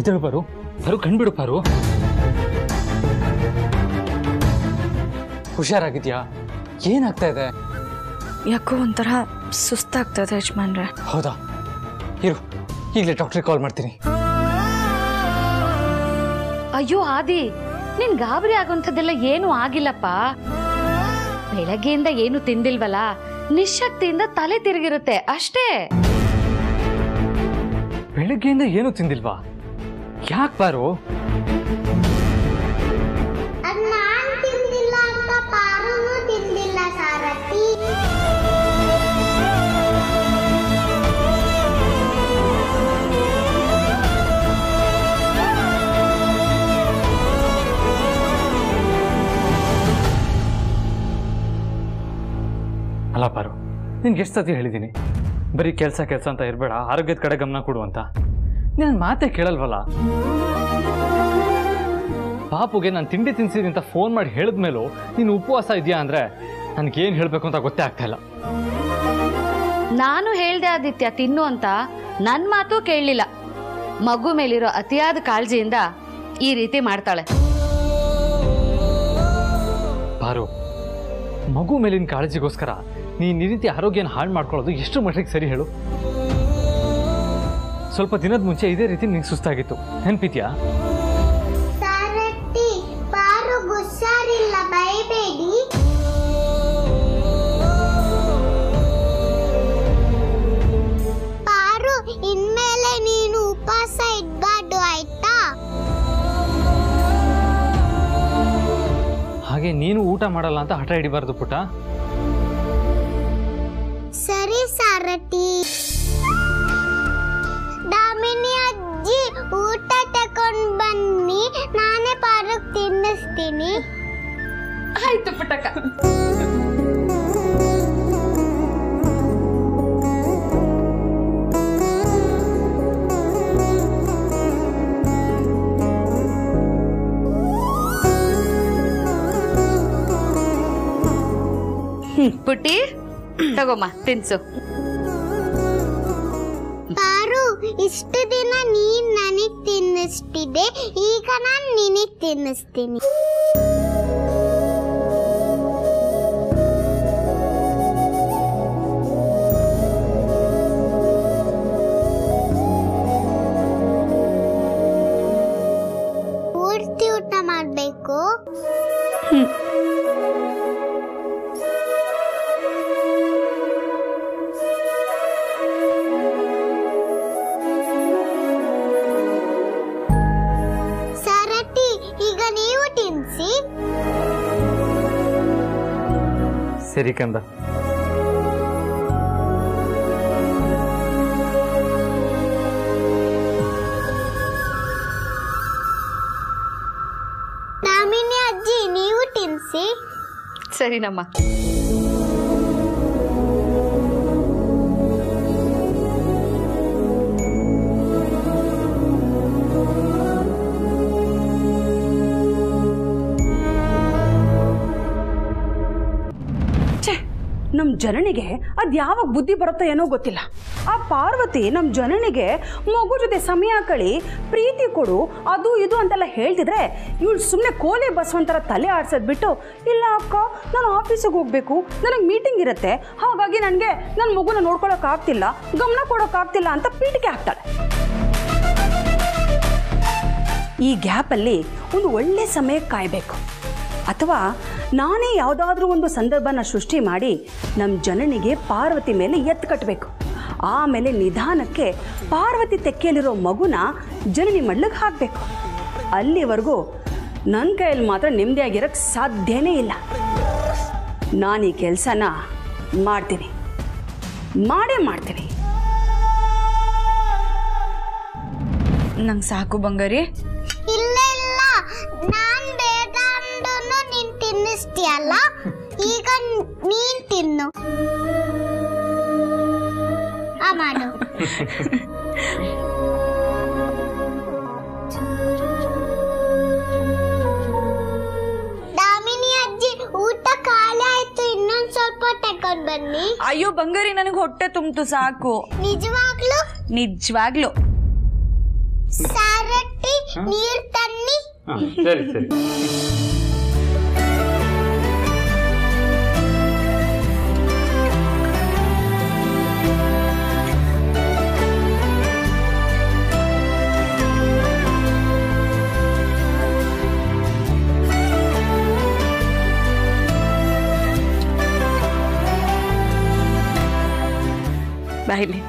ಎದ್ದೇಳು ಪಾರು ಪಾರು ಕಣ್ಬಿಡು ಪಾರು ಹುಷಾರಾಗಿದ್ಯಾ ಏನಾಗ್ತಾ ಇದೆ ಯಾಕೋ ಒಂಥರ ಸುಸ್ತಾಗ್ತದೆ ಯಜಮಾನ್ರೆ ಹೌದಾ ಇರು ಈಗಲೇ ಡಾಕ್ಟ್ರಿಗೆ ಕಾಲ್ ಮಾಡ್ತೀನಿ ಅಯ್ಯೋ ಆದಿ ನಿನ್ ಗಾಬರಿ ಆಗುವಂಥದ್ದೆಲ್ಲ ಏನೂ ಆಗಿಲ್ಲಪ್ಪ ಬೆಳಗ್ಗೆಯಿಂದ ಏನು ತಿಂದಿಲ್ವಲ್ಲ ನಿಶಕ್ತಿಯಿಂದ ತಲೆ ತಿರುಗಿರುತ್ತೆ ಅಷ್ಟೇ ಬೆಳಗ್ಗೆಯಿಂದ ಏನೂ ತಿಂದಿಲ್ವಾ ಯಾಕೆ ಪಾರು ಅದ್ ನಾನ್ ತಿಂದಿಲ್ಲ ಅಂತ ಪಾರುನು ತಿಂದಿಲ್ಲ ಸಾರಥಿ ಅಲ್ಲ ಪಾರು ನಿನ್ಗೆ ಎಷ್ಟು ಸತಿ ಹೇಳಿದ್ದೀನಿ ಬರೀ ಕೆಲಸ ಕೆಲಸ ಅಂತ ಇರಬೇಡ ಆರೋಗ್ಯದ ಕಡೆ ಗಮನ ಕೊಡು ಅಂತ ನೀನು ಮಾತೇ ಕೇಳಲ್ವಲ್ಲ ಪಾಪುಗೆ ನಾನು ತಿಂಡಿ ತಿನ್ಸಿದ್ದೀನಿ ಅಂತ ಫೋನ್ ಮಾಡಿ ಹೇಳಿದ್ಮೇಲೂ ನೀನು ಉಪವಾಸ ಇದೆಯಾ ಅಂದರೆ ನನಗೇನು ಹೇಳಬೇಕು ಅಂತ ಗೊತ್ತೇ ಆಗ್ತಾ ಇಲ್ಲ ನಾನು ಹೇಳ್ದೆ ಆದಿತ್ಯ ತಿನ್ನು ಅಂತ ನನ್ ಮಾತು ಕೇಳಲಿಲ್ಲ ಮಗು ಮೇಲಿರೋ ಅತಿಯಾದ ಕಾಳಜಿಯಿಂದ ಈ ರೀತಿ ಮಾಡ್ತಾಳೆ ಪಾರು ಮಗು ಮೇಲಿನ ಕಾಳಜಿಗೋಸ್ಕರ ನೀನು ಈ ರೀತಿ ಆರೋಗ್ಯನ ಹಾಳು ಮಾಡ್ಕೊಳ್ಳೋದು ಎಷ್ಟು ಮಟ್ಟಿಗೆ ಸರಿ ಹೇಳು ಸ್ವಲ್ಪ ದಿನದ ಮುಂಚೆ ಇದೇ ರೀತಿ ನಿಂಗೆ ಸುಸ್ತಾಗಿತ್ತು ನೆನ್ಪಿದ್ಯಾ ಸಾರಥಿ ಪಾರು ಹುಷಾರಿಲ್ಲ ಬೈಬೇಡಿ ಪಾರು ಇನ್ಮೇಲೆ ನೀನು ಉಪವಾಸ ಇಡ್ಬಾರ್ದು ಆಯ್ತಾ ಹಾಗೆ ನೀನು ಊಟ ಮಾಡಲ್ಲ ಅಂತ ಹಠ ಹಿಡಿಬಾರ್ದು ಪುಟ್ಟ ಸರಿ ಸಾರಥಿ ದಾಮಿನಿ ಅಜ್ಜಿ ಊಟ ತಕೊಂಡ್ ಬನ್ನಿ ನಾನೇ ಪಾರಕ್ ತಿನ್ನಿಸ್ತೀನಿ ಆಯ್ತು ಪುಟ್ಟಕ್ಕ ಪುಟ್ಟಿ ತಗೋಮ್ಮ ತಿನ್ಸು ಪಾರು ಇಷ್ಟು ದಿನ ನೀನ್ ನನಗ್ ತಿನ್ನಿಸ್ತಿದ್ದೆ ಈಗ ನಾನ್ ನಿನಗ್ ತಿನ್ನಿಸ್ತೀನಿ ಪೂರ್ತಿ ಊಟ ಮಾಡ್ಬೇಕು ಸಾರಥಿ ಈಗ ನೀವು ತಿನ್ಸಿ ಸರಿ ಕಂದ ದಾಮಿನಿ ಅಜ್ಜಿ ನೀವು ತಿನ್ಸಿ ಸರಿನಮ್ಮ ಛೇ ನಮ್ಮ ಜನನಿಗೆ ಅದು ಯಾವಾಗ ಬುದ್ಧಿ ಬರುತ್ತೋ ಏನೋ ಗೊತ್ತಿಲ್ಲ ಆ ಪಾರ್ವತಿ ನಮ್ಮ ಜನನಿಗೆ ಮಗು ಜೊತೆ ಸಮಯ ಕಳಿ ಪ್ರೀತಿ ಕೊಡು ಅದು ಇದು ಅಂತೆಲ್ಲ ಹೇಳ್ತಿದ್ರೆ ಇವಳು ಸುಮ್ಮನೆ ಕೋಲೆ ಬಸವಂತರ ತಲೆ ಆಡ್ಸೋದು ಬಿಟ್ಟು ಇಲ್ಲ ಅಕ್ಕ ನಾನು ಆಫೀಸಿಗೆ ಹೋಗಬೇಕು ನನಗೆ ಮೀಟಿಂಗ್ ಇರುತ್ತೆ ಹಾಗಾಗಿ ನನಗೆ ನನ್ನ ಮಗುನ ನೋಡ್ಕೊಳಕ್ಕಾಗ್ತಿಲ್ಲ ಗಮನ ಕೊಡೋಕ್ಕಾಗ್ತಿಲ್ಲ ಅಂತ ಪೀಠಿಕೆ ಹಾಕ್ತಾಳೆ ಈ ಗ್ಯಾಪಲ್ಲಿ ಒಂದು ಒಳ್ಳೆ ಸಮಯಕ್ಕೆ ಕಾಯಬೇಕು ಅಥವಾ ನಾನೇ ಯಾವುದಾದ್ರೂ ಒಂದು ಸಂದರ್ಭನ ಸೃಷ್ಟಿ ಮಾಡಿ ನಮ್ಮ ಜನನಿಗೆ ಪಾರ್ವತಿ ಮೇಲೆ ಎತ್ತು ಕಟ್ಟಬೇಕು ಆಮೇಲೆ ನಿಧಾನಕ್ಕೆ ಪಾರ್ವತಿ ತೆಕ್ಕೆಯಲ್ಲಿರೋ ಮಗುನ ಜನನಿ ಮಡ್ಲಿಗೆ ಹಾಕಬೇಕು ಅಲ್ಲಿವರೆಗೂ ನನ್ನ ಕೈಯಲ್ಲಿ ಮಾತ್ರ ನೆಮ್ಮದಿಯಾಗಿರೋಕ್ಕೆ ಸಾಧ್ಯನೇ ಇಲ್ಲ ನಾನು ಈ ಕೆಲಸನ ಮಾಡ್ತೀನಿ ಮಾಡೇ ಮಾಡ್ತೀನಿ ನಂಗೆ ಸಾಕು ಬಂಗಾರಿ ಇಲ್ಲ ಇಲ್ಲ ನಾನ್ ಬೇಡ ಅಂದ್ರೂ ನೀನ್ ತಿನ್ನಿಸ್ತೀಯಲ್ಲ ಈಗ ನೀನ್ ತಿನ್ನು ಆ ಮಾಡು ದಾಮಿನಿ ಅಜ್ಜಿ ಊಟ ಖಾಲಿ ಆಯ್ತು ಇನ್ನೊಂದ್ ಸ್ವಲ್ಪ ತಕೊಂಡ್ ಬನ್ನಿ ಅಯ್ಯೋ ಬಂಗಾರಿ ನನಗೆ ಹೊಟ್ಟೆ ತುಂಬಿತು ಸಾಕು ನಿಜವಾಗ್ಲೂ ನಿಜವಾಗ್ಲು ಸಾರಟ್ಟಿ ನೀರ್ ತನ್ನಿ ಸರಿ ಸರಿ ಬಾಯ್ಲಿ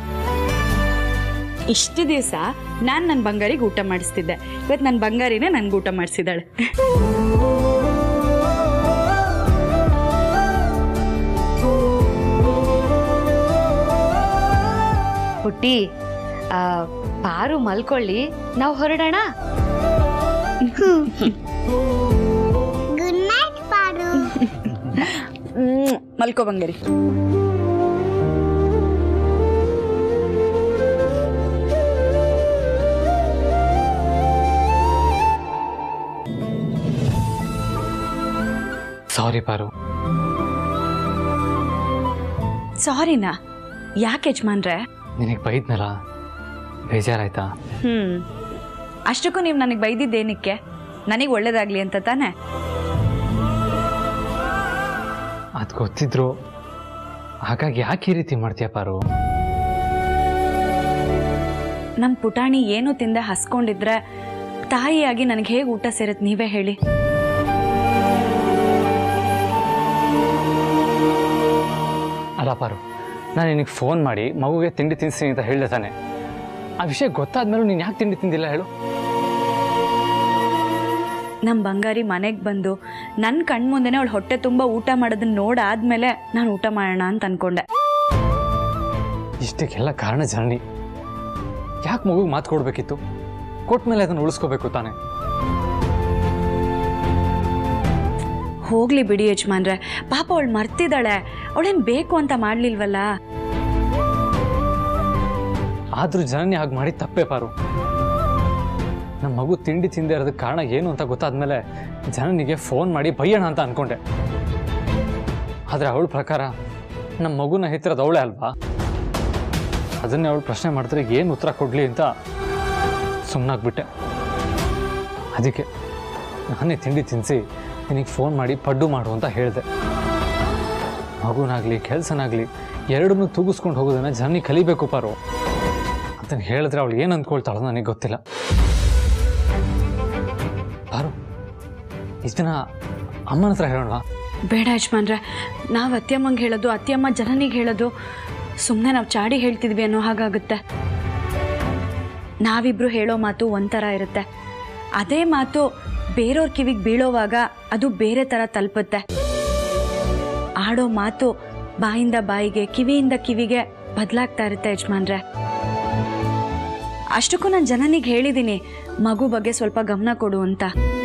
ಇಷ್ಟು ದಿವಸ ನಾನು ನನ್ನ ಬಂಗಾರಿಗೆ ಊಟ ಮಾಡಿಸ್ತಿದ್ದೆ ಇವತ್ತು ನನ್ನ ಬಂಗಾರಿನೇ ನನ್ಗೆ ಊಟ ಮಾಡಿಸಿದಾಳೆ ಪುಟ್ಟಿ ಆ, ಪಾರು ಮಲ್ಕೊಳ್ಳಿ ನಾವು ಹೊರಡೋಣ ಗುಡ್ ನೈಟ್ ಪಾರು ಮಲ್ಕೋ ಬಂಗಾರಿ ಸಾರಿ ಪಾರು ಸಾರಿನಾ ಯಾಕೆ ಯಜಮಾನ್ರೆ ನಿನಗೆ ಬೈದ್ನಲ್ಲ ಬೇಜಾರಾಯ್ತಾ ಹ್ಞೂ ಅಷ್ಟಕ್ಕೂ ನೀವು ನನಗೆ ಬೈದಿದ್ದೇನಕ್ಕೆ ನನಗೆ ಒಳ್ಳೇದಾಗ್ಲಿ ಅಂತ ತಾನೇ ಅದು ಗೊತ್ತಿದ್ರು ಹಾಗಾಗಿ ಯಾಕೆ ಈ ರೀತಿ ಮಾಡ್ತೀಯ ಪಾರು ನಮ್ಮ ಪುಟಾಣಿ ಏನು ತಿಂದೆ ಹಸ್ಕೊಂಡಿದ್ರೆ ತಾಯಿಯಾಗಿ ನನಗೆ ಹೇಗೆ ಊಟ ಸೇರತ್ತೆ ನೀವೇ ಹೇಳಿ ಅಲ್ಲ ಪಾರು ನಾನು ನಿನಗೆ ಫೋನ್ ಮಾಡಿ ಮಗುಗೆ ತಿಂಡಿ ತಿನ್ನಿಸ್ತೀನಿ ಅಂತ ಹೇಳ್ದೆ ತಾನೆ ಆ ವಿಷಯ ಗೊತ್ತಾದ್ಮೇಲೂ ನೀನು ಯಾಕೆ ತಿಂಡಿ ತಿಂದಿಲ್ಲ ಹೇಳು ನಮ್ಮ ಬಂಗಾರಿ ಮನೆಗೆ ಬಂದು ನನ್ನ ಕಣ್ಮುಂದೆನೇ ಅವಳು ಹೊಟ್ಟೆ ತುಂಬ ಊಟ ಮಾಡೋದನ್ನ ನೋಡಾದ್ಮೇಲೆ ನಾನು ಊಟ ಮಾಡೋಣ ಅಂತ ಅನ್ಕೊಂಡೆ ಇಷ್ಟಕ್ಕೆಲ್ಲ ಕಾರಣ ಜನನಿ ಯಾಕೆ ಮಗುಗೆ ಮಾತು ಕೊಡಬೇಕಿತ್ತು ಕೊಟ್ಮೇಲೆ ಅದನ್ನು ಉಳಿಸ್ಕೋಬೇಕು ತಾನೆ ಹೋಗ್ಲಿ ಬಿಡಿ ಯಜಮಾನ್ರೆ ಪಾಪ ಅವಳು ಮರ್ತಿದ್ದಾಳೆ ಅವಳೇನು ಬೇಕು ಅಂತ ಮಾಡ್ಲಿಲ್ವಲ್ಲ ಆದ್ರೂ ಜನನಿ ಹಾಗೆ ಮಾಡಿ ತಪ್ಪೇ ಪಾರು ನಮ್ಮ ಮಗು ತಿಂಡಿ ತಿಂದೇ ಇರೋದಕ್ಕೆ ಕಾರಣ ಏನು ಅಂತ ಗೊತ್ತಾದ್ಮೇಲೆ ಜನನಿಗೆ ಫೋನ್ ಮಾಡಿ ಬೈಯೋಣ ಅಂತ ಅನ್ಕೊಂಡೆ ಆದರೆ ಅವಳ ಪ್ರಕಾರ ನಮ್ಮ ಮಗುನ ಹೆತ್ತಿರೋದು ಅವಳೇ ಅಲ್ವಾ ಅದನ್ನೇ ಅವಳು ಪ್ರಶ್ನೆ ಮಾಡಿದ್ರೆ ಏನು ಉತ್ತರ ಕೊಡಲಿ ಅಂತ ಸುಮ್ಮನಾಗ್ಬಿಟ್ಟೆ ಅದಕ್ಕೆ ನಾನೇ ತಿಂಡಿ ತಿನ್ನಿಸಿ ನಿನಗೆ ಫೋನ್ ಮಾಡಿ ಪಡ್ಡು ಮಾಡು ಅಂತ ಹೇಳಿದೆ ಮಗುನಾಗಲಿ ಕೆಲಸನಾಗಲಿ ಎರಡನ್ನೂ ತೂಗಿಸ್ಕೊಂಡು ಹೋಗೋದನ್ನ ಜನನಿಗೆ ಕಲಿಬೇಕು ಪಾರು ಅದನ್ನು ಹೇಳಿದ್ರೆ ಅವಳು ಏನು ಅಂದ್ಕೊಳ್ತಾಳೋ ನನಗೆ ಗೊತ್ತಿಲ್ಲ ಪಾರು ಇದನ್ನ ಅಮ್ಮನ ಹತ್ರ ಹೇಳೋಣ ಬೇಡ ಯಜಮಾನ್ರೆ ನಾವು ಅತ್ಯಮ್ಮಂಗೆ ಹೇಳೋದು ಅತ್ಯಮ್ಮ ಜನನಿಗೆ ಹೇಳೋದು ಸುಮ್ಮನೆ ನಾವು ಚಾಡಿ ಹೇಳ್ತಿದ್ವಿ ಅನ್ನೋ ಹಾಗಾಗುತ್ತೆ ನಾವಿಬ್ರು ಹೇಳೋ ಮಾತು ಒಂಥರ ಇರುತ್ತೆ ಅದೇ ಮಾತು ಬೇರೆಯವ್ರ ಕಿವಿಗೆ ಬೀಳೋವಾಗ ಅದು ಬೇರೆ ಥರ ತಲುಪುತ್ತೆ ಆಡೋ ಮಾತು ಬಾಯಿಂದ ಬಾಯಿಗೆ ಕಿವಿಯಿಂದ ಕಿವಿಗೆ ಬದಲಾಗ್ತಾ ಇರುತ್ತೆ ಯಜಮಾನ್ರೆ ಅಷ್ಟಕ್ಕೂ ನಾನು ಜನನಿಗೆ ಹೇಳಿದ್ದೀನಿ ಮಗು ಬಗ್ಗೆ ಸ್ವಲ್ಪ ಗಮನ ಕೊಡು ಅಂತ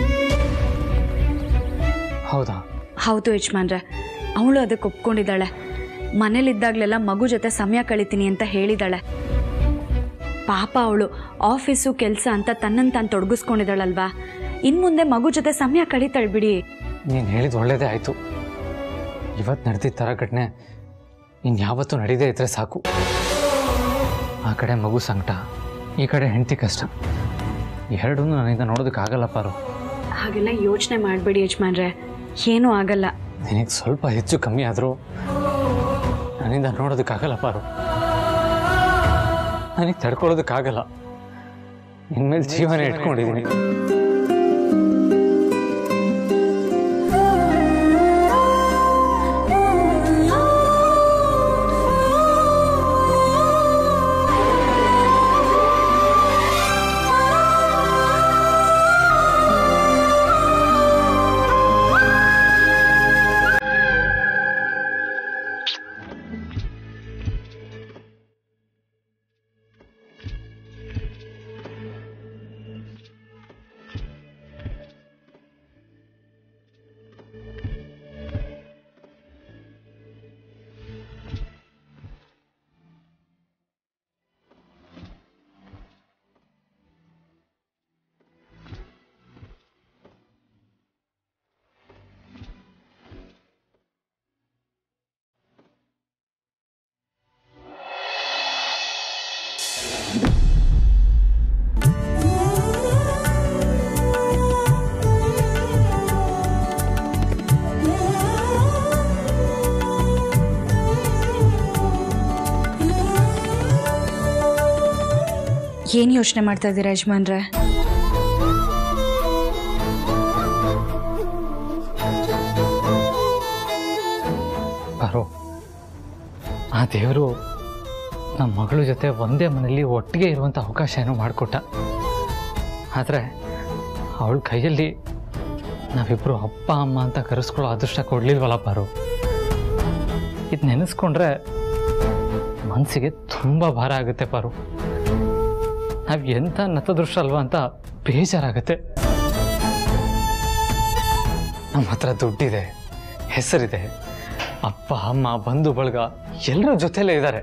ಹೌದಾ ಹೌದು ಯಜಮಾನ್ರೆ ಅವಳು ಅದಕ್ಕೆ ಒಪ್ಕೊಂಡಿದ್ದಾಳೆ ಮನೇಲಿದ್ದಾಗಲೆಲ್ಲ ಮಗು ಜೊತೆ ಸಮಯ ಕಳಿತೀನಿ ಅಂತ ಹೇಳಿದಾಳೆ ಪಾಪ ಅವಳು ಆಫೀಸು ಕೆಲಸ ಅಂತ ತನ್ನನ್ನು ತಾನು ತೊಡಗಿಸ್ಕೊಂಡಿದ್ದಾಳಲ್ವಾ ಇನ್ನು ಮುಂದೆ ಮಗು ಜೊತೆ ಸಮಯ ಕಳೀತಾಳೆ ಬಿಡಿ ನೀನು ಹೇಳಿದ ಒಳ್ಳೇದೇ ಆಯಿತು ಇವತ್ತು ನಡೆದಿದ್ದ ಥರ ಘಟನೆ ಇನ್ಯಾವತ್ತೂ ನಡೀದೇ ಇದ್ರೆ ಸಾಕು ಆ ಕಡೆ ಮಗು ಸಂಕಟ ಈ ಕಡೆ ಹೆಂಡತಿ ಕಷ್ಟ ಎರಡನ್ನೂ ನನ್ನಿಂದ ನೋಡೋದಕ್ಕಾಗಲ್ಲ ಪಾರು ಹಾಗೆಲ್ಲ ಯೋಚನೆ ಮಾಡಬೇಡಿ ಯಜಮಾನ್ರೆ ಏನೂ ಆಗಲ್ಲ ನಿನಗೆ ಸ್ವಲ್ಪ ಹೆಚ್ಚು ಕಮ್ಮಿ ಆದರೂ ನನ್ನಿಂದ ನೋಡೋದಕ್ಕಾಗಲ್ಲ ಪಾರು ನನಗೆ ತಡ್ಕೊಳ್ಳೋದಕ್ಕಾಗಲ್ಲ ಇನ್ಮೇಲೆ ಜೀವನ ಇಟ್ಕೊಂಡಿದ್ದೀನಿ ಏನು ಯೋಚನೆ ಮಾಡ್ತಾ ಇದ್ದೀರಾ ಯಜಮಾನ್ರೆ ಪಾರು ಆ ದೇವರು ನಮ್ಮ ಮಗಳ ಜೊತೆ ಒಂದೇ ಮನೆಯಲ್ಲಿ ಒಟ್ಟಿಗೆ ಇರುವಂಥ ಅವಕಾಶ ಏನೋ ಮಾಡಿಕೊಟ್ಟ ಆದರೆ ಅವಳ ಕೈಯಲ್ಲಿ ನಾವಿಬ್ಬರು ಅಪ್ಪ ಅಮ್ಮ ಅಂತ ಕರೆಸ್ಕೊಳ್ಳೋ ಅದೃಷ್ಟ ಕೊಡಲಿಲ್ವಲ್ಲ ಪಾರು ಇದು ನೆನೆಸ್ಕೊಂಡ್ರೆ ಮನಸ್ಸಿಗೆ ತುಂಬ ಭಾರ ಆಗುತ್ತೆ ಪಾರು ನಾವು ಎಂಥ ನತದೃಷ್ಟ ಅಲ್ವಾ ಅಂತ ಬೇಜಾರಾಗುತ್ತೆ ನಮ್ಮ ಹತ್ರ ದುಡ್ಡಿದೆ ಹೆಸರಿದೆ ಅಪ್ಪ ಅಮ್ಮ ಬಂಧು ಬಳಗ ಎಲ್ಲರ ಜೊತೆಲೇ ಇದ್ದಾರೆ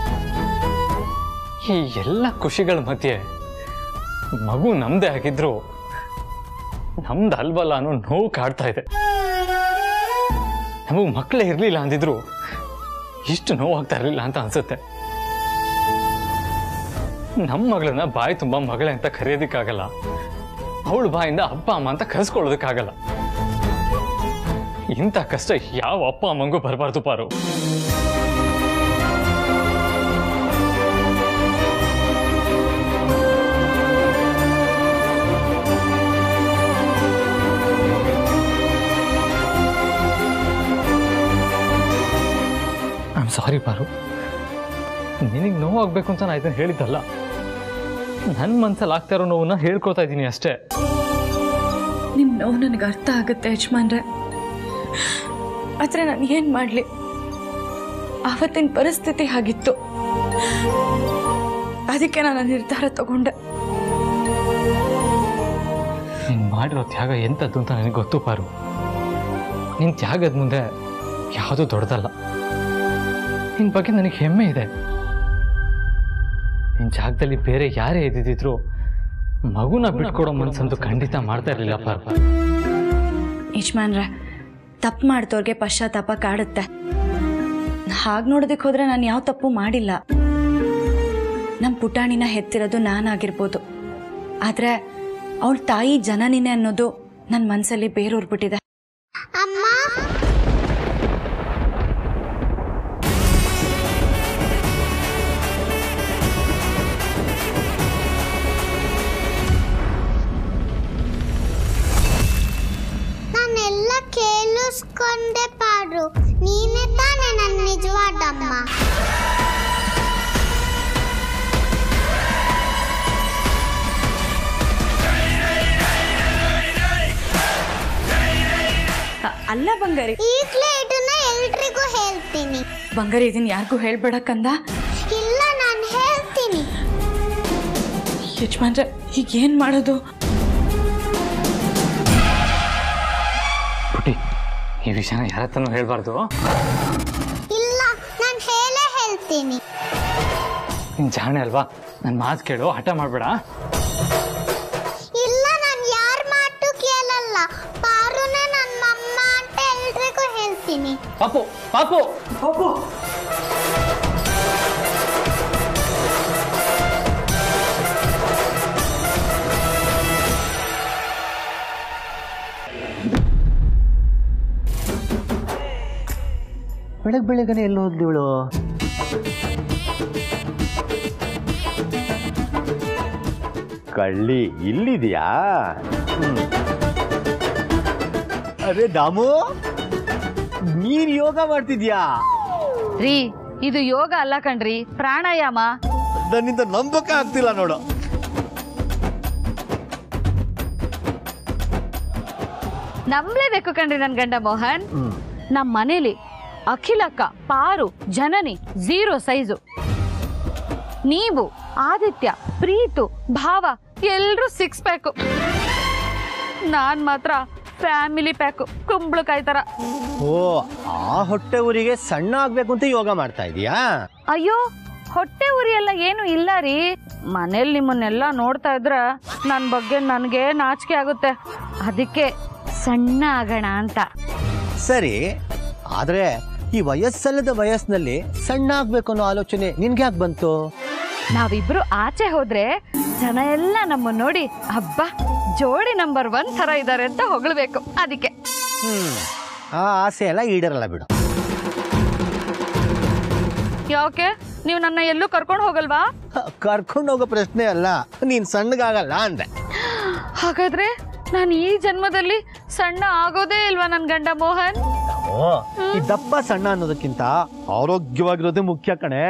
ಈ ಎಲ್ಲ ಖುಷಿಗಳ ಮಧ್ಯೆ ಮಗು ನಮ್ದೇ ಆಗಿದ್ರು ನಮ್ದು ಅಲ್ವಲ್ಲ ಅನ್ನೋ ನೋವು ಕಾಡ್ತಾ ಇದೆ ನಮಗೆ ಮಕ್ಕಳೇ ಇರಲಿಲ್ಲ ಅಂದಿದ್ರು ಇಷ್ಟು ನೋವಾಗ್ತಾ ಇರಲಿಲ್ಲ ಅಂತ ಅನ್ಸುತ್ತೆ ನಮ್ಮ ಮಗಳನ್ನ ಬಾಯಿ ತುಂಬ ಮಗಳೇ ಅಂತ ಕರೆಯೋದಕ್ಕಾಗಲ್ಲ ಅವಳ ಬಾಯಿಂದ ಅಪ್ಪ ಅಮ್ಮ ಅಂತ ಕರೆಸ್ಕೊಳ್ಳೋದಕ್ಕಾಗಲ್ಲ ಇಂಥ ಕಷ್ಟ ಯಾವ ಅಪ್ಪ ಅಮ್ಮಂಗೂ ಬರಬಾರ್ದು ಪಾರು ಐಮ್ ಸಾರಿ ಪಾರು ನಿನಗೆ ನೋವಾಗಬೇಕು ಅಂತ ನಾನು ಇದನ್ನು ಹೇಳಿದ್ದಲ್ಲ ನನ್ನ ಮನ್ಸಲ್ಲಿ ಆಗ್ತಾ ಇರೋ ನೋವನ್ನ ಹೇಳ್ಕೊತಾ ಇದ್ದೀನಿ ಅಷ್ಟೇ ನಿಮ್ಮ ನೋವು ನನಗೆ ಅರ್ಥ ಆಗುತ್ತೆ ಯಜಮಾನ್ರೆ ಆದರೆ ನಾನು ಏನು ಮಾಡಲಿ ಆವತ್ತಿನ ಪರಿಸ್ಥಿತಿ ಹಾಗಿತ್ತು ಅದಕ್ಕೆ ನಾನು ನಿರ್ಧಾರ ತಗೊಂಡೆ ನೀನು ಮಾಡಿರೋ ತ್ಯಾಗ ಎಂಥದ್ದು ಅಂತ ನನಗೆ ಗೊತ್ತು ಪಾರು ನಿನ್ನ ತ್ಯಾಗದ ಮುಂದೆ ಯಾವುದೂ ದೊಡ್ಡದಲ್ಲ ನಿನ್ನ ಬಗ್ಗೆ ನನಗೆ ಹೆಮ್ಮೆ ಇದೆ ನಿನ್ನ ಜಾಗದಲ್ಲಿ ಬೇರೆ ಯಾರೇ ಇದ್ದಿದ್ರು ಮಗುನ ಬಿಟ್ಕೊಡೋ ಮನ್ಸಂತೂ ಖಂಡಿತ ಮಾಡ್ತಾ ಇರಲಿಲ್ಲ ಪಾರು ಯಜಮಾನ್ರೆ ತಪ್ಪು ಮಾಡ್ದವ್ರಿಗೆ ಪಶ್ಚಾತ್ತಾಪ ಕಾಡುತ್ತೆ ಹಾಗೆ ನೋಡೋದಕ್ಕೆ ಹೋದ್ರೆ ನಾನು ಯಾವ ತಪ್ಪು ಮಾಡಿಲ್ಲ ನಮ್ಮ ಪುಟಾಣಿನ ಹೆತ್ತಿರೋದು ನಾನಾಗಿರ್ಬೋದು ಆದರೆ ಅವಳ ತಾಯಿ ಜನನಿನೇ ಅನ್ನೋದು ನನ್ನ ಮನಸ್ಸಲ್ಲಿ ಬೇರೂರ್ಬಿಟ್ಟಿದೆ ಅಮ್ಮ ನಾನೆಲ್ಲ ಕೇಳಿಸ್ಕೊಂಡೆ ಪಾರು ನೀನೇ ತಾನೇ ನನ್ನ ನಿಜವಾದಮ್ಮ ಅ- ಅಲ್ಲ ಬಂಗಾರಿ ಈಗಲೇ ಇದನ್ನ ಎಲ್ರಿಗೂ ಹೇಳ್ತೀನಿ ಬಂಗಾರಿ ಇದನ್ನ ಯಾರಿಗೂ ಹೇಳ್ಬೇಡಕ್ಕಂದ ಇಲ್ಲ ನಾನು ಹೇಳ್ತೀನಿ ಯಜಮಾನ್ರೆ ಈಗ ಏನು ಮಾಡೋದು ಪುಟಿ ಈ ವಿಷಯನ ಯಾರ ಹತ್ರನೂ ಹೇಳ್ಬಾರ್ದು ಇಲ್ಲ ನಾನು ಹೇಳೇ ಹೇಳ್ತೀನಿ ನೀನು ಜಾಣೆ ಅಲ್ವಾ ನನ್ನ ಮಾತು ಕೇಳು ಹಠ ಮಾಡಬೇಡ ಇಲ್ಲ ನಾನು ಯಾರ ಮಾತು ಕೇಳಲ್ಲ ಪಾರುನೇ ನನ್ನ ಅಮ್ಮ ಅಂತ ಎಲ್ರಿಗೂ ಹೇಳ್ತೀನಿ ಪಾಪು ಪಾಪು ಬೆಳಗ್ ಬೆಳಗನೆ ಎಲ್ಲಿ ಹೋದ್ಲಿವಳು ಕಳ್ಳಿ ಇಲ್ಲಿದ್ಯಾ ಹ್ಮ್. ಅರೆ ದಾಮು ನೀನ್ ಯೋಗ ಮಾಡ್ತಿದ್ಯಾ ರೀ ಇದು ಯೋಗ ಅಲ್ಲ ಕಣ್ರಿ ಪ್ರಾಣಾಯಾಮ ನನ್ನಿಂದ ನಂಬಕ್ಕೆ ಆಗ್ತಿಲ್ಲ ನೋಡು ನಂಬಲೇಬೇಕು ಕಣ್ರಿ ನನ್ ಗಂಡ ಮೋಹನ್ ನಮ್ಮ ಮನೇಲಿ ಅಖಿಲಕ್ಕ ಪಾರು ಜನನಿ ಝೀರೋ ಸೈಜು ನೀವು ಆದಿತ್ಯ ಪ್ರೀತು ಭಾವ ಎಲ್ರೂ ಸಿಕ್ಸ್ ಪ್ಯಾಕು ನಾನ್ ಮಾತ್ರ ಫ್ಯಾಮಿಲಿ ಪ್ಯಾಕು ಕುಂಬಳಕಾಯಿ ತರ ಓ ಆ ಹೊಟ್ಟೆ ಊರಿಗೆ ಸಣ್ಣ ಆಗ್ಬೇಕು ಅಂತ ಯೋಗ ಮಾಡ್ತಾ ಇದೀಯಾ ಅಯ್ಯೋ ಹೊಟ್ಟೆ ಉರಿ ಎಲ್ಲ ಏನು ಇಲ್ಲ ರೀ ಮನೇಲಿ ನಿಮ್ಮನ್ನೆಲ್ಲ ನೋಡ್ತಾ ಇದ್ರೆ ನನ್ನ ಬಗ್ಗೆ ನನಗೆ ನಾಚಿಕೆ ಆಗುತ್ತೆ ಅದಕ್ಕೆ ಸಣ್ಣ ಆಗೋಣ ಅಂತ ಸರಿ ಆದ್ರೆ ಈ ವಯಸ್ಸಲ್ಲದ ವಯಸ್ಸಿನಲ್ಲಿ ಸಣ್ಣ ಆಗ್ಬೇಕು ಅನ್ನೋ ಆಲೋಚನೆ ನಿನ್ಗೆ ಯಾಕೆ ಬಂತು ನಾವಿಬ್ರು ಆಚೆ ಹೋದ್ರೆ ಜನ ಎಲ್ಲ ನಮ್ಮನ್ನ ನೋಡಿ ಹಬ್ಬ ಜೋಡಿ ನಂಬರ್ ಒನ್ ತರ ಇದ್ದಾರೆ ಅಂತ ಹೊಗಳ್ಬೇಕು ಅದಕ್ಕೆ ಹ್ಮ್ ಆ ಆಸೆ ಎಲ್ಲ ಈಡೇರಲ್ಲ ಬಿಡು ಯಾಕೆ ನೀವು ನನ್ನ ಎಲ್ಲೂ ಕರ್ಕೊಂಡು ಹೋಗಲ್ವಾ ಕರ್ಕೊಂಡು ಹೋಗೋ ಪ್ರಶ್ನೆ ಅಲ್ಲ ನೀನ್ ಸಣ್ಣಗಾಗಲ್ಲ ಅಂದೆ ಹಾಗಾದ್ರೆ ನಾನು ಈ ಜನ್ಮದಲ್ಲಿ ಸಣ್ಣ ಆಗೋದೇ ಇಲ್ವಾ ನನ್ ಗಂಡ ಮೋಹನ್ ಓ ಈ ದಪ್ಪ ಸಣ್ಣ ಅನ್ನೋದಕ್ಕಿಂತ ಆರೋಗ್ಯವಾಗಿರೋದೇ ಮುಖ್ಯ ಕಣೆ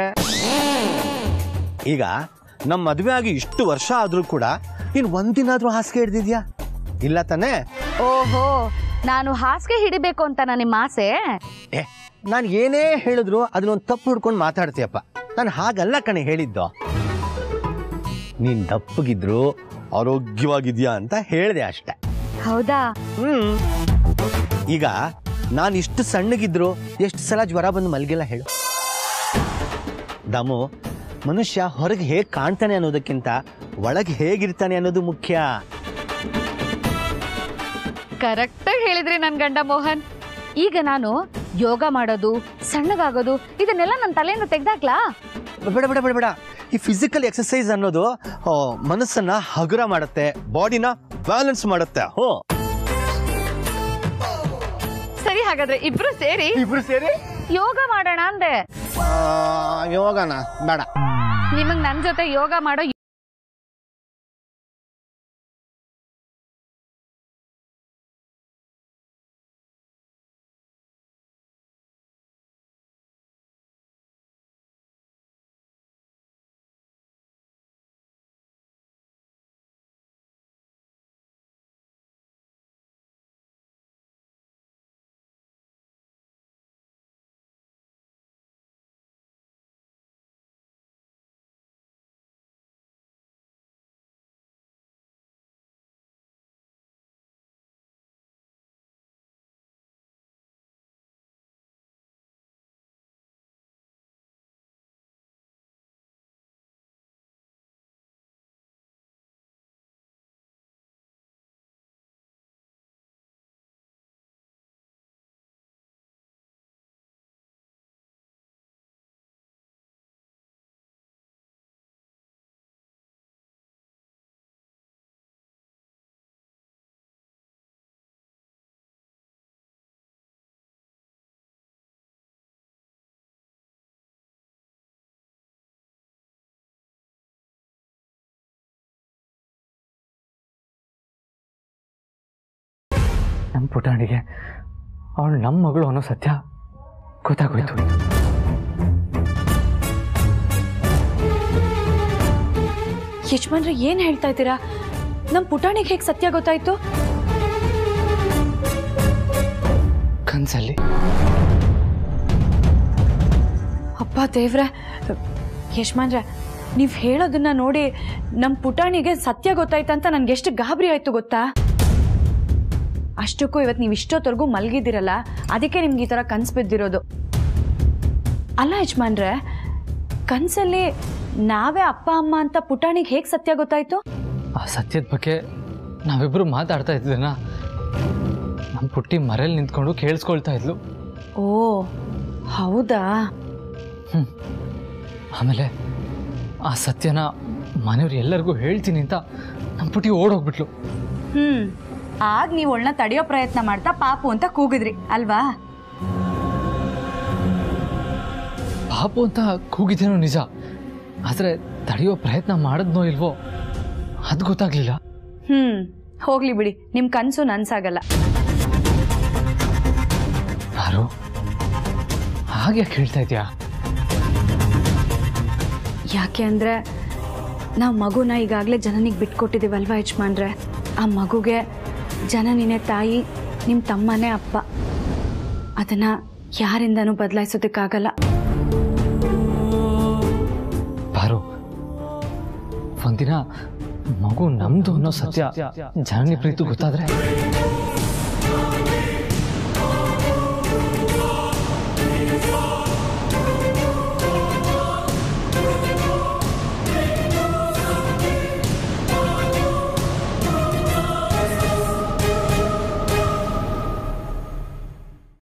ಈಗ ನಮ್ಮ ಮದುವೆ ಆಗಿ ಇಷ್ಟು ವರ್ಷ ಆದ್ರೂ ಕೂಡ ನೀನ್ ಒಂದಿನಾದ್ರೂ ಹಾಸಿಗೆ ಹಿಡ್ದಿದ್ಯಾ ಇಲ್ಲ ತಾನೇ ಓಹೋ ನಾನು ಹಾಸಿಗೆ ಹಿಡಿಬೇಕು ಅಂತ ನಿಮ್ಮ ಆಸೆ ಏ ನಾನು ಏನೇ ಹೇಳಿದ್ರು ಅದನ್ನೊಂದು ತಪ್ಪು ಹಿಡ್ಕೊಂಡು ಮಾತಾಡ್ತೀಯಪ್ಪ ನಾನು ಹಾಗಲ್ಲ ಕಣೆ ಹೇಳಿದ್ದು ನೀನ್ ದಪ್ಪಗಿದ್ರು ಆರೋಗ್ಯವಾಗಿದ್ಯಾ ಅಂತ ಹೇಳಿದೆ ಅಷ್ಟೆ ಹೌದಾ ಹ್ಮ್ ಈಗ ನಾನು ಇಷ್ಟು ಸಣ್ಣಗಿದ್ರು ಎಷ್ಟು ಸಲ ಜ್ವರ ಬಂದು ಮಲಗಿಲ್ಲ ಹೇಳು ದಮು ಮನುಷ್ಯ ಹೊರಗೆ ಹೇಗೆ ಕಾಣ್ತಾನೆ ಅನ್ನೋದಕ್ಕಿಂತ ಒಳಗೆ ಹೇಗಿರ್ತಾನೆ ಅನ್ನೋದು ಮುಖ್ಯ ಕರೆಕ್ಟಾಗಿ ಹೇಳಿದ್ರಿ ನನ್ ಗಂಡ ಮೋಹನ್ ಈಗ ನಾನು ಯೋಗ ಮಾಡೋದು ಸಣ್ಣಗಾಗೋದು ಇದನ್ನೆಲ್ಲ ನನ್ನ ತಲೆಯಿಂದ ತೆಗ್ದಾಕ್ಲಾ ಬೇಡ ಬೇಡ ಬೇಡ ಬೇಡ ಈ ಫಿಸಿಕಲ್ ಎಕ್ಸಸೈಸ್ ಅನ್ನೋದು ಆ, ಮನಸ್ಸನ್ನ ಹಗುರ ಮಾಡುತ್ತೆ ಬಾಡಿನ ಬ್ಯಾಲೆನ್ಸ್ ಮಾಡುತ್ತೆ ಹೋ ಸರಿ ಹಾಗಾದ್ರೆ ಇಬ್ರು ಸೇರಿ ಇಬ್ರು ಸೇರಿ ಯೋಗ ಮಾಡೋಣ ಅಂದೆ ಯೋಗನ ಬೇಡ ನಿಮಗ್ ನನ್ ಜೊತೆ ಯೋಗ ಮಾಡೋ ನಮ್ಮ ಪುಟಾಣಿಗೆ ಅವಳು ನಮ್ಮ ಮಗಳು ಅನ್ನೋ ಸತ್ಯ ಗೊತ್ತಾಗೋಯ್ತು ಯಜಮಾನ್ರೆ ಏನ್ ಹೇಳ್ತಾ ಇದ್ದೀರಾ ನಮ್ ಪುಟಾಣಿಗೆ ಹೇಗೆ ಸತ್ಯ ಗೊತ್ತಾಯ್ತು ಕನ್ಸಲ್ಲಿ ಅಪ್ಪ ದೇವ್ರೆ ಯಜಮಾನ್ರೆ ನೀವು ಹೇಳೋದನ್ನ ನೋಡಿ ನಮ್ಮ ಪುಟಾಣಿಗೆ ಸತ್ಯ ಗೊತ್ತಾಯ್ತಂತ ನನ್ಗೆ ಎಷ್ಟು ಗಾಬರಿ ಆಯ್ತು ಗೊತ್ತಾ ಅಷ್ಟಕ್ಕೂ ಇವತ್ತು ನೀವು ಇಷ್ಟೊತ್ತವರೆಗೂ ಮಲಗಿದ್ದೀರಲ್ಲ ಅದಕ್ಕೆ ನಿಮ್ಗೆ ಈ ಥರ ಕನ್ಸು ಬಿದ್ದಿರೋದು ಅಲ್ಲ ಯಜಮಾನ್ರೆ ಕನ್ಸಲ್ಲಿ ನಾವೇ ಅಪ್ಪ ಅಮ್ಮ ಅಂತ ಪುಟಾಣಿಗೆ ಹೇಗೆ ಸತ್ಯ ಗೊತ್ತಾಯ್ತು ಆ ಸತ್ಯದ ಬಗ್ಗೆ ನಾವಿಬ್ಬರು ಮಾತಾಡ್ತಾ ಇದ್ದನ್ನ ನಮ್ಮ ಪುಟ್ಟಿ ಮರೇಲಿ ನಿಂತ್ಕೊಂಡು ಕೇಳಿಸ್ಕೊಳ್ತಾ ಇದ್ಲು ಓ ಹೌದಾ ಆಮೇಲೆ ಆ ಸತ್ಯನ ಮನೆಯವ್ರು ಎಲ್ಲರಿಗೂ ಹೇಳ್ತೀನಿ ಅಂತ ನಮ್ಮ ಪುಟ್ಟಿ ಓಡೋಗ್ಬಿಟ್ಲು ಹ್ಮ್ ಆಗ ನೀವು ಒಳ್ಳೆ ತಡೆಯೋ ಪ್ರಯತ್ನ ಮಾಡ್ತಾ ಪಾಪು ಅಂತ ಕೂಗಿದ್ರಿ ಅಲ್ವಾ ಪಾಪು ಅಂತ ಕೂಗಿದ್ದೇನೋ ನಿಜ ಆದರೆ ತಡೆಯೋ ಪ್ರಯತ್ನ ಮಾಡಿದ್ನೋ ಇಲ್ವೋ ಅದು ಗೊತ್ತಾಗ್ಲಿಲ್ಲ ಹ್ಮ್ ಹೋಗ್ಲಿ ಬಿಡಿ ನಿಮ್ ಕನ್ಸು ನನ್ಸಾಗಲ್ಲ ಯಾರು ಹಾಗೆ ಕೇಳ್ತಾ ಇದೆಯಾ ಯಾಕೆ ಅಂದ್ರೆ ನಾವು ಮಗುನ ಈಗಾಗಲೇ ಜನನಿಗೆ ಬಿಟ್ಕೊಟ್ಟಿದ್ದೀವಲ್ವಾ ಯಜಮಾನ್ರೆ ಆ ಮಗುಗೆ ಜನನಿನೇ ತಾಯಿ ನಿಮ್ಮ ತಮ್ಮನೇ ಅಪ್ಪ ಅದನ್ನ ಯಾರಿಂದನೂ ಬದಲಾಯಿಸೋದಕ್ಕಾಗಲ್ಲ ಬಾರು ಒಂದಿನ ಮಗು ನಮ್ದು ಅನ್ನೋ ಸತ್ಯ ಜನನಿ ಪ್ರೀತಿ ಗೊತ್ತಾದ್ರೆ